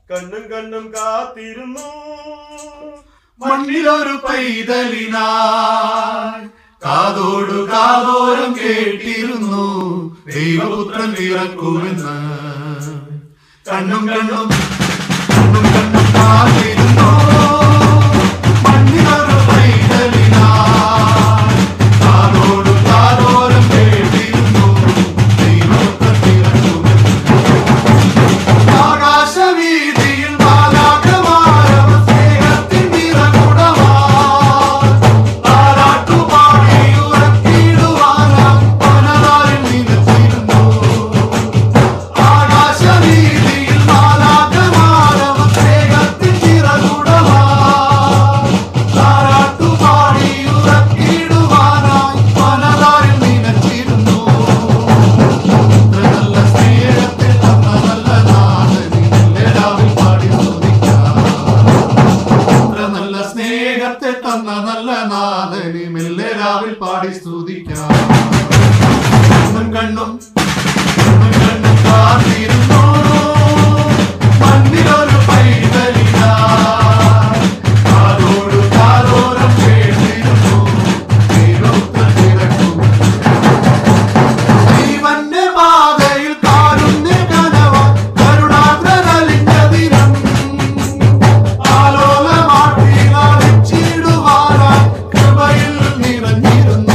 കണ്ണും കണ്ണും കാത്തിരുന്നു മണ്ണിലൊരു പൈതലിനായി കാതോടു കാതോരം കേട്ടിരുന്നു ദൈവപുത്രൻ പിറക്കുമെന്ന് കണ്ണും കണ്ണും കണ്ണും കണ്ണും കാത്തിരുന്നു മണ്ണിലൊരു പൈതലിനായി കാതോടു കാതോരം കേട്ടിരുന്നു ദൈവപുത്രൻ പിറക്കുമെന്ന് ആകാശവീതിയിൽ ബാലാകമാരവ സ്നേഹത്തിൻ നിറകുടമായി താരാട്ടുപാടി ഉറക്കിടുവാനായി പനതാരിൽ നിലച്ചിരുന്നു. ആകാശവീതിയിൽ ബാലാകമാരവ സ്നേഹത്തിൻ നിറകുടമായി താരാട്ടുപാടി ഉറക്കിടുവാനായി പനതാരിൽ നിലച്ചിരുന്നു. നല്ല സ്നേഹത്തിൽ തന്ന നല്ല നാഥനെ എല്ലാവരും പാടി സ്തുതിക്കാം. എത്ര നല്ല സ്നേഹത്തെ തന്ന നല്ല നാഥനെ മെല്ലെ രാവിൽ പാടി സ്തുതിക്കാം കണ്ണും കണ്ണും കണ്ണും കണ്ണും കാത്തിരുന്നു മണ്ണിലൊരു പൈതലിനായി. കാതോടു കാതോരം കേട്ടിരുന്നു ദൈവത്തെ തിരക്കും ജീവന്റെ പാതയിൽ കാരുണ്യ കനവ കരുണാദ്രലിഞ്ഞ ദിനം ആലോലമാട്ടിയിടുവാനായി കൃപയിൽ നിറഞ്ഞിരുന്നു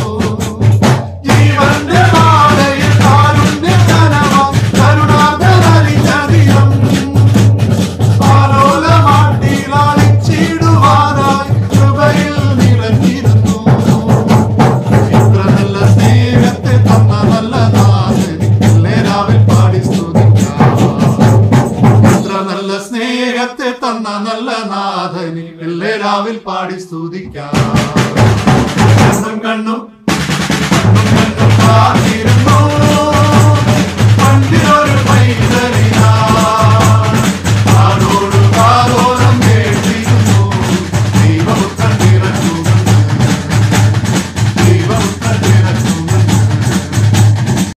ജീവന്റെ പാതയിൽ കാരുണ്യ കനവ കരുണാദ്രലിഞ്ഞ ദിനം ആലോലമാട്ടിയിടുവാനായി കൃപയിൽ നിറഞ്ഞിരുന്നു എത്ര നല്ല സ്നേഹത്തെ തന്ന നല്ല നാഥനെ എല്ലാവരും പാടി സ്തുതിക്കാം എത്ര നല്ല സ്നേഹത്തെ തന്ന നല്ല നാഥനെ എല്ലാവരും പാടി സ്തുതിക്കാം കണ്ണും കണ്ണും കണ്ണും കണ്ണും കാത്തിരുന്നു